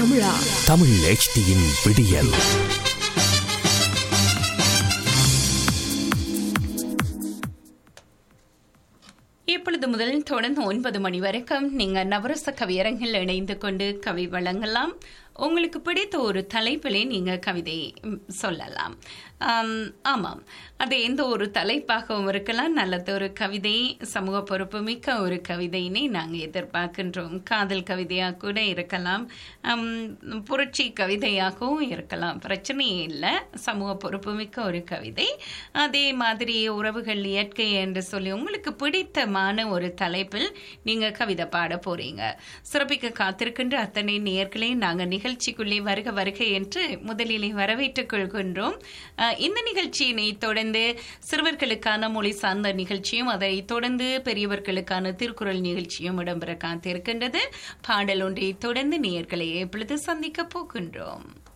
தமிழா தமிழ் HDயின் விடியல் இப்பொழுது முதல் தொடர்ந்து ஒன்பது மணி வரைக்கும் நீங்க நவரச கவியரங்கில் இணைந்து கொண்டு கவி வழங்கலாம் உங்களுக்கு பிடித்த ஒரு தலைப்பிலே நீங்க கவிதை ம், சொல்லலாம் ஆம், ஆமாம் அது எந்த ஒரு தலைப்பாகவும் இருக்கலாம் நல்லது ஒரு கவிதை சமூக பொறுப்பு மிக்க ஒரு கவிதையினை நாங்கள் எதிர்பார்க்கின்றோம் காதல் கவிதையாக கூட இருக்கலாம் ஆம், புரட்சி கவிதையாகவும் இருக்கலாம் பிரச்சனையே இல்லை சமூக பொறுப்பு மிக்க ஒரு கவிதை அதே மாதிரி உறவுகள் இயற்கை என்று சொல்லி உங்களுக்கு பிடித்தமான ஒரு தலைப்பில் நீங்க கவிதை பாட போறீங்க சிறப்பிக்க காத்திருக்கின்ற அத்தனை நேயர்களே நாங்க நிகழ்ச்சிக்குள்ளே வருக வருக என்று முதலிலே வரவேற்றுக் கொள்கின்றோம் அஹ், இந்த நிகழ்ச்சியினை தொடர்ந்து சிறுவர்களுக்கான மொழி சார்ந்த நிகழ்ச்சியும் அதை தொடர்ந்து பெரியவர்களுக்கான திருக்குறள் நிகழ்ச்சியும் இடம்பெற காத்திருக்கின்றது பாடல் ஒன்றை தொடர்ந்து நேயர்களை எப்பொழுது சந்திக்க போகின்றோம்